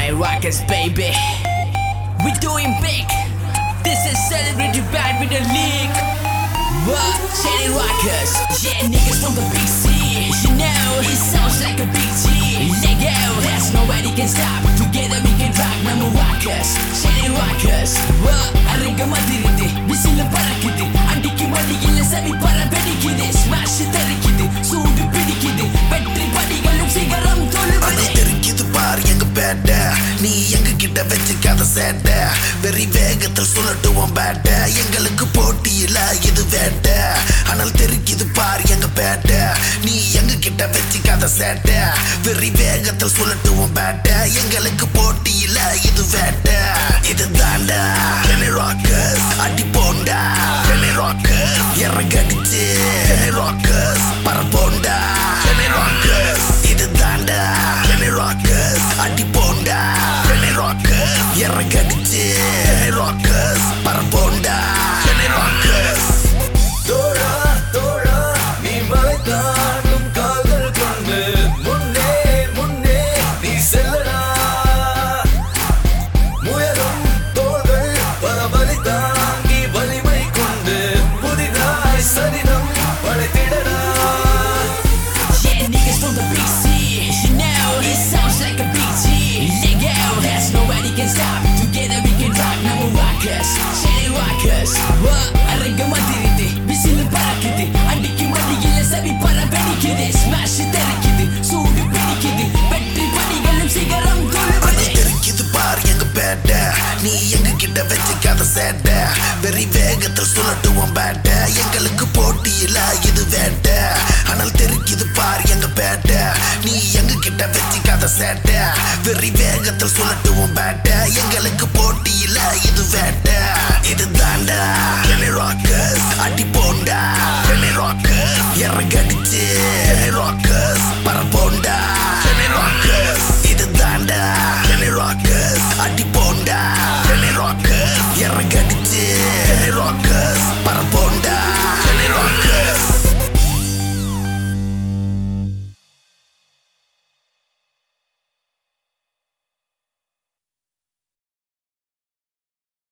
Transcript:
Chennai Rockets, baby. We doing big. This is celebrated bad with the league. What? Chennai Rockets. Yeah, niggas from the big C. You know, it sounds like a big G. Let go. There's nobody can stop. Together we can rock. நம்ம Rockets. Chennai Rockets. What? அரங்க மதிருது விசில பறக்குது அடிக்கு மடியில சவி பற வெடிக்குது smash தெரிக்குது சூடு பிடிக்குது வெற்றி படிகளும் சிகரம் தொழுவது அனல் தெரிக்குது பார் எங்க பேட்ட நீ எங்க கிட்ட வச்சுக்காத சேட்ட வெறி வேகத்தில் சுழட்டுவோம் பேட்ட எங்களுக்கு போட்டியில இது வேட்ட அனல் தெரிக்குது பார் எங்க பேட்ட நீ எங்க கிட்ட வச்சுக்காத சேட்ட வெறி வேகத்தில் சுழட்டுவோம் பேட்ட எங்களுக்கு போட்டியில இது வேட்ட இது தாண்டா ராக்கர்ஸ் அடி போண்டா ராக்கர்ஸ் இறங்கடிச்சு ராக்கர்ஸ் பரப்போண்டா ராக்கர்ஸ் இது தாண்டா ராக்கர்ஸ் அடி போண்டா ராக்கர்ஸ் இறங்கடிச்சு ராக்கர்ஸ் பரப்போண்டா ராக்கர்ஸ் தோழா தோழா நீ மலை தாண்டும் கால்கள் கொண்டு முன்னே முன்னே நீ செல்லடா முயலும் தோள்கள் பல வலி தாங்கி வலிமை கொண்டு புதிதாய் சரிதம் படைத்திடடா Yeah, niggas from the big C. You know, it sounds like a big G. Let go, there's nobody can stop. Together we can rock, number rockers. Chennai Rockers. What? அரங்க மதிருது விசில பறக்குது அடிக்கு மடியில சவி பற வெடிக்குது ஸ்மாஷ் தெரிக்குது சூடு பிடிக்குது வெற்றி படிகளும் சிகரம் தொழுவது அனல் தெரிக்குது பார் எங்க பேட்ட நீ எங்க கிட்ட வச்சுக்காத சேட்ட வெறி வேகத்தில் சுழட்டுவோம் பேட்ட எங்களுக்கு போட்டியில இது வேட்ட அனல் தெரிக்குது பார் எங்க பேட்ட நீ எங்க கிட்ட வச்சுக்காத சேட்ட வெறி வேகத்தில் சுழட்டுவோம் பேட்ட எங்களுக்கு போட்டியில இது வேட்ட